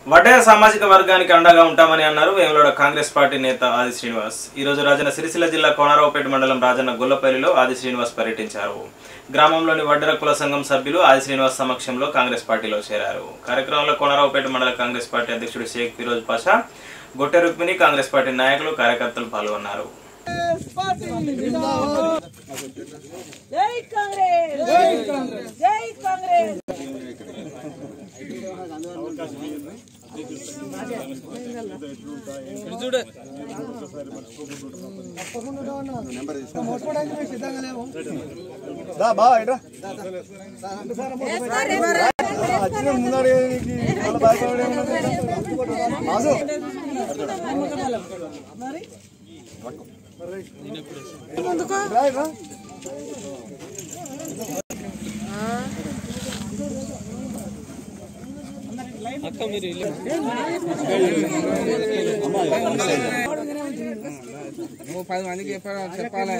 వడ్డయ సామాజిక వర్గానికి అండగా ఉంటామని అన్నారు వేములవాడ కాంగ్రెస్ పార్టీ నేత ఆది శ్రీనివాస్ ఈ రోజు రాజన్న సిరిసిల్ల జిల్లా కోనరావుపేట మండలం రాజన్న గొల్లపల్లిలో ఆది శ్రీనివాస్ పర్యటించారు గ్రామంలోని వడ్డెర కుల సంఘం సభ్యులు ఆది శ్రీనివాస్ సమక్షంలో కాంగ్రెస్ పార్టీలో చేరారు కార్యక్రమంలో కోనరావుపేట మండల కాంగ్రెస్ పార్టీ అధ్యక్షుడు షేక్ ఫిరోజ్ పాషా గొట్టె రుక్మిణి కాంగ్రెస్ పార్టీ నాయకులు కార్యకర్తలు పాల్గొన్నారు జై కాంగ్రెస్ జై కాంగ్రెస్ జై కాంగ్రెస్ దా బా ఇట్రా వచ్చిన ముందర వాళ్ళ భయపడే మాసు రా ఇట్రా నువ్వు పది మందికి చెప్పాలి చెప్పాలి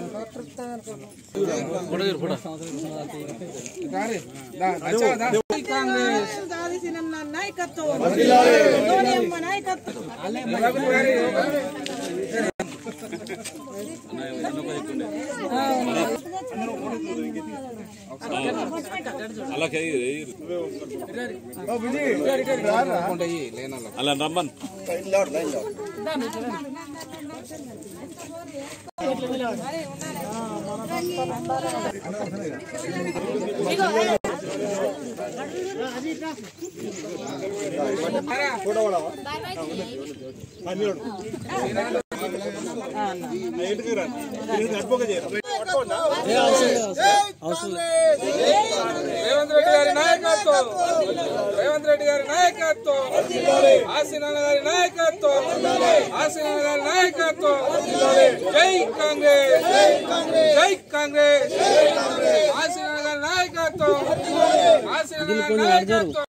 రారి. దా, వచ్చావా, దా. కాంగ్రెస్ ఆదిశీనన్న నాయకత్వం సోనియమ్మ నాయకత్వం ఓ బిజీ రా రా ఉంటాయి లేనోళ్ళకి. రేవంత్ రెడ్డి గారి నాయకత్వం రేవంత్ రెడ్డి గారి నాయకత్వం ఆశీనాన్న గారి నాయకత్వం ఆశీనాన్న గారి నాయకత్వం జై కాంగ్రెస్ జై కాంగ్రెస్ ఆశీనాన్న గారి నాయకత్వం ఆశీనాన్న గారి నాయకత్వం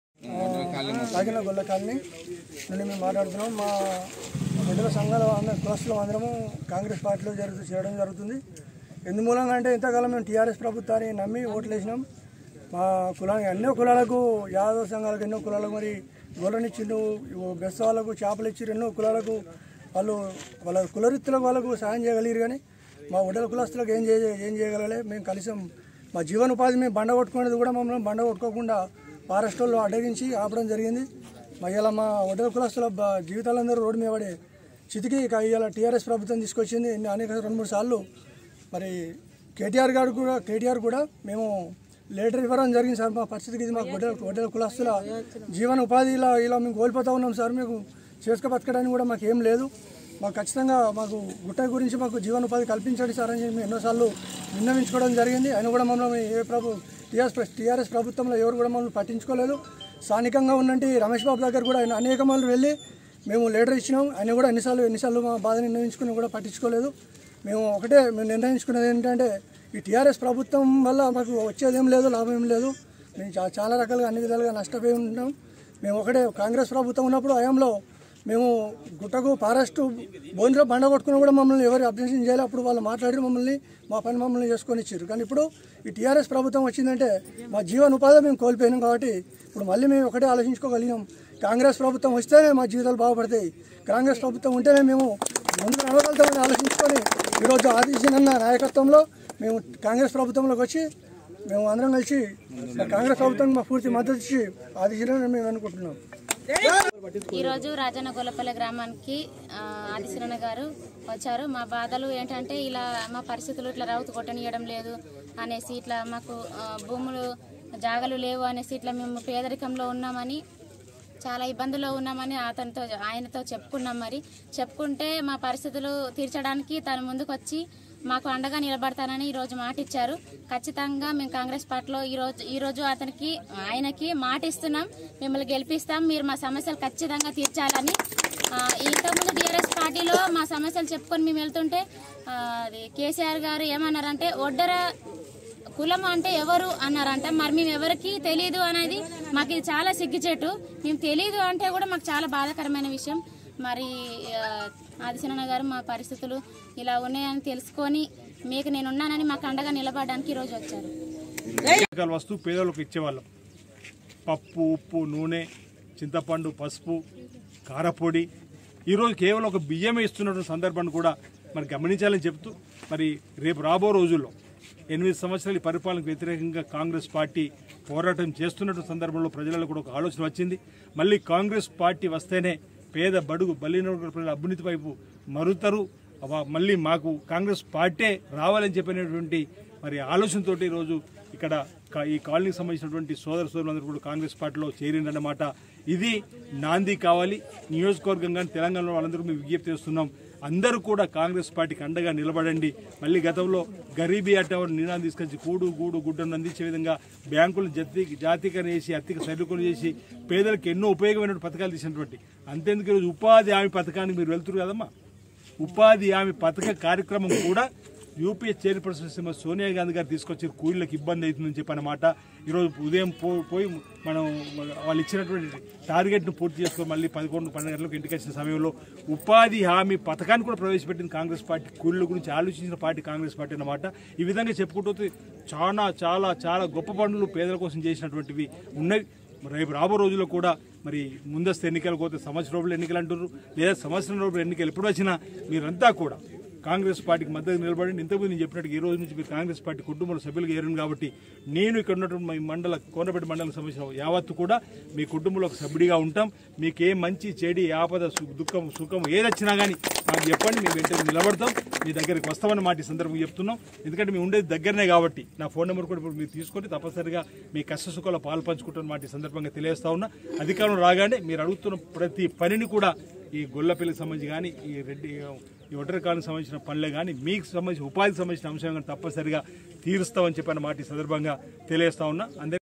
తాగిన గొల్ల కాలనీ నుండి మేము మాట్లాడుతున్నాం మా బిడ్డల సంఘాల అందరం కులస్తులు అందరము కాంగ్రెస్ పార్టీలో జరుగు చేయడం జరుగుతుంది ఎందు మూలంగా అంటే ఇంతకాలం మేము టీఆర్ఎస్ ప్రభుత్వాన్ని నమ్మి ఓట్లు వేసినాం మా కులానికి ఎన్నో కులాలకు యాదవ సంఘాలకు ఎన్నో కులాలకు మరి గొర్రెనిచ్చిండు బెస్స వాళ్ళకు చేపలు ఇచ్చిరు ఎన్నో కులాలకు వాళ్ళు వాళ్ళ కులవృత్తులకు వాళ్ళకు సాయం చేయగలిగారు కానీ మా ఒడ్డల కులస్తులకు ఏం చేయ ఏం చేయగలలే మేము కలిసాం మా జీవనోపాధి మేము బండ కొట్టుకునేది కూడా మమ్మల్ని బండ కొట్టుకోకుండా ఫారెస్ట్ వాళ్ళు అడ్డగించి ఆపడం జరిగింది మా ఇలా మా ఒడ్డల కులస్తుల బ- జీవితాలందరూ రోడ్డు మీద పడే చితికి ఇక ఇవాళ టీఆర్ఎస్ ప్రభుత్వం తీసుకొచ్చింది ఇన్ని అనేక రెండు మూడు సార్లు మరి కేటీఆర్ గారు కూడా కేటీఆర్ కూడా మేము లెటర్ ఇవ్వడం జరిగింది సార్ మా పరిస్థితికి ఇది మా గొడ్డల గొడ్డల కులస్తుల జీవన ఉపాధి ఇలా ఇలా మేము కోల్పోతా ఉన్నాం సార్ మీకు చేసుక బతకడానికి కూడా మాకు ఏం లేదు మాకు ఖచ్చితంగా మాకు గుట్ట గురించి మాకు జీవనోపాధి కల్పించండి సార్ అని చెప్పి మేము ఎన్నోసార్లు విన్నవించుకోవడం జరిగింది ఆయన కూడా మమ్మల్ని ఏ ప్రభు టీఆర్ఎస్ టీఆర్ఎస్ ప్రభుత్వంలో ఎవరు కూడా మమ్మల్ని పట్టించుకోలేదు స్థానికంగా ఉన్నంటి రమేష్ బాబు దగ్గర కూడా ఆయన అనేక మంది వెళ్ళి మేము లెటర్ ఇచ్చినాం ఆయన కూడా ఎన్నిసార్లు ఎన్నిసార్లు మా బాధ నిర్ణయించుకుని కూడా పట్టించుకోలేదు మేము ఒకటే మేము నిర్ణయించుకున్నది ఏంటంటే ఈ టీఆర్ఎస్ ప్రభుత్వం వల్ల మాకు వచ్చేది ఏం లేదు లాభం ఏం లేదు మేము చా- చాలా రకాలుగా అన్ని విధాలుగా నష్టపోయి ఉంటాం మేము ఒకటే కాంగ్రెస్ ప్రభుత్వం ఉన్నప్పుడు హయాంలో మేము గుట్టకు ఫారెస్ట్ బోన్లో బండ కొట్టుకుని కూడా మమ్మల్ని ఎవరు అబ్జెక్షన్ చేయాలి అప్పుడు వాళ్ళు మాట్లాడి మమ్మల్ని మా పని మమ్మల్ని చేసుకొని ఇచ్చారు కానీ ఇప్పుడు ఈ టీఆర్ఎస్ ప్రభుత్వం వచ్చిందంటే మా జీవన ఉపాధి మేము కోల్పోయినాం కాబట్టి ఇప్పుడు మళ్ళీ మేము ఒకటే ఆలోచించుకోగలిగినాం కాంగ్రెస్ ప్రభుత్వం వస్తేనే మా జీవితాలు బాగుపడతాయి కాంగ్రెస్ ప్రభుత్వం ఉంటేనే మేము ముందుకు నడవగలుగుతామని ఆలోచించుకొని ఈరోజు ఆదిశీనన్న నాయకత్వంలో మేము కాంగ్రెస్ ప్రభుత్వంలోకి వచ్చి మేము అందరం కలిసి మా కాంగ్రెస్ ప్రభుత్వం మా పూర్తి మద్దతు ఇచ్చి ఆదిశీనని మేము అనుకుంటున్నాం ఈరోజు రాజన్న గొల్లపల్లి గ్రామానికి ఆ, ఆదిశరణ గారు వచ్చారు మా బాధలు ఏంటంటే ఇలా మా పరిస్థితులు ఇట్లా రౌతు కొట్టనియడం లేదు అనేసి ఇట్లా మాకు ఆ, భూములు జాగలు లేవు అనేసి ఇట్లా మేము పేదరికంలో ఉన్నామని చాలా ఇబ్బందుల్లో ఉన్నామని అతనితో ఆయనతో చెప్పుకున్నాం మరి చెప్పుకుంటే మా పరిస్థితులు తీర్చడానికి తను ముందుకు వచ్చి మాకు అండగా నిలబడతానని ఈరోజు మాట ఇచ్చారు ఖచ్చితంగా మేము కాంగ్రెస్ పార్టీలో ఈరోజు ఈరోజు అతనికి ఆయనకి మాట ఇస్తున్నాం మిమ్మల్ని గెలిపిస్తాం మీరు మా సమస్యలు ఖచ్చితంగా తీర్చాలని ఆ, ఇంతకుముందు టీఆర్ఎస్ పార్టీలో మా సమస్యలు చెప్పుకొని మేము వెళ్తుంటే ఆ, అది కేసీఆర్ గారు ఏమన్నారంటే ఒడ్డర కులం అంటే ఎవరు అన్నారంట మరి మేము ఎవరికి తెలియదు అనేది మాకు ఇది చాలా సిగ్గుచేటు మేము తెలియదు అంటే కూడా మాకు చాలా బాధాకరమైన విషయం మరి ఆ, ఆదిశనన్న గారు మా పరిస్థితులు ఇలా ఉన్నాయని తెలుసుకొని మీకు నేను ఉన్నానని మాకు అండగా నిలబడడానికి ఈరోజు వచ్చారు రకాల వస్తువు పేదలకు ఇచ్చేవాళ్ళం పప్పు ఉప్పు నూనె చింతపండు పసుపు కారపొడి ఈరోజు కేవలం ఒక బియ్యమే ఇస్తున్నటువంటి సందర్భాన్ని కూడా మరి గమనించాలని చెప్తూ మరి రేపు రాబో రోజుల్లో ఎనిమిది సంవత్సరాల ఈ పరిపాలనకు వ్యతిరేకంగా కాంగ్రెస్ పార్టీ పోరాటం చేస్తున్నట్టు సందర్భంలో ప్రజలలో కూడా ఒక ఆలోచన వచ్చింది మళ్ళీ కాంగ్రెస్ పార్టీ వస్తేనే పేద బడుగు బలిన ప్రజల అభ్యున్నతి వైపు మరుతారు అవ- మళ్ళీ మాకు కాంగ్రెస్ పార్టీ రావాలని చెప్పినటువంటి మరి ఆలోచనతోటి ఈరోజు ఇక్కడ కా- ఈ కాలనీకి సంబంధించినటువంటి సోదర సోదరులందరూ కూడా కాంగ్రెస్ పార్టీలో చేరిందన్నమాట ఇది నాంది కావాలి నియోజకవర్గం కానీ తెలంగాణలో వాళ్ళందరూ మేము విజ్ఞప్తి చేస్తున్నాం అందరూ కూడా కాంగ్రెస్ పార్టీకి అండగా నిలబడండి మళ్ళీ గతంలో గరీబీ అట్టవర్ నినాదం తీసుకొచ్చి కూడు గూడు గుడ్డను అందించే విధంగా బ్యాంకులు జతి జాతీకరణ చేసి అత్తిక సరుకులు చేసి పేదలకు ఎన్నో ఉపయోగమైన పథకాలు తీసినటువంటి అంతేందుకు ఈరోజు ఉపాధి హామీ పథకానికి మీరు వెళ్తున్నారు కదమ్మా ఉపాధి హామీ పథక కార్యక్రమం కూడా యూపీఏ చైర్పర్సన్ శ్రీమతి సోనియా గాంధీ గారు తీసుకొచ్చి కూలీలకు ఇబ్బంది అవుతుందని చెప్పనమాట ఈరోజు ఉదయం పో పోయి మనం వాళ్ళు ఇచ్చినటువంటి టార్గెట్ను పూర్తి చేసుకొని మళ్ళీ పదకొండు పన్నెండు గంటలకు ఇంటికి వచ్చిన సమయంలో ఉపాధి హామీ పథకాన్ని కూడా ప్రవేశపెట్టిన కాంగ్రెస్ పార్టీ కూలీల గురించి ఆలోచించిన పార్టీ కాంగ్రెస్ పార్టీ అన్నమాట ఈ విధంగా చెప్పుకుంటూ పోతే చాలా చాలా చాలా గొప్ప పనులు పేదల కోసం చేసినటువంటివి ఉన్నాయి రేపు రాబో రోజుల్లో కూడా మరి ముందస్తు ఎన్నికలు పోతే సంవత్సరం రోజులు ఎన్నికలు అంటారు లేదా సంవత్సరం రోజులు ఎన్నికలు ఎప్పుడు వచ్చినా మీరంతా కూడా కాంగ్రెస్ పార్టీకి మద్దతు నిలబడండి ఇంతకుముందు నేను చెప్పినట్టు ఈ రోజు నుంచి మీరు కాంగ్రెస్ పార్టీ కుటుంబంలో సభ్యులుగా ఏరాను కాబట్టి నేను ఇక్కడ ఉన్నటువంటి మీ మండల కోనపేట మండలం సంబంధించిన యావత్తు కూడా మీ కుటుంబంలో ఒక సభ్యుడిగా ఉంటాం మీకు ఏ మంచి చెడి ఆపద సు- దుఃఖం సుఖం ఏదొచ్చినా కానీ మాకు చెప్పండి మేము వెంటనే నిలబడతాం మీ దగ్గరికి వస్తామని మాట ఈ సందర్భంగా చెప్తున్నాం ఎందుకంటే మేము ఉండేది దగ్గరనే కాబట్టి నా ఫోన్ నెంబర్ కూడా ఇప్పుడు మీరు తీసుకొని తప్పనిసరిగా మీ కష్ట సుఖాలు పాలు పంచుకుంటున్న మాట ఈ సందర్భంగా తెలియజేస్తా ఉన్నా అధికారం రాగానే మీరు అడుగుతున్న ప్రతి పనిని కూడా ఈ గొల్లపల్లికి సంబంధించి కానీ ఈ రెడ్డి ఈ ఒంటరి కాలకు సంబంధించిన పనులే కానీ మీకు సంబంధించిన ఉపాధికి సంబంధించిన అంశం కానీ తప్పనిసరిగా తీరుస్తామని చెప్పిన మాట ఈ సందర్భంగా తెలియజేస్తా ఉన్నా అందరికీ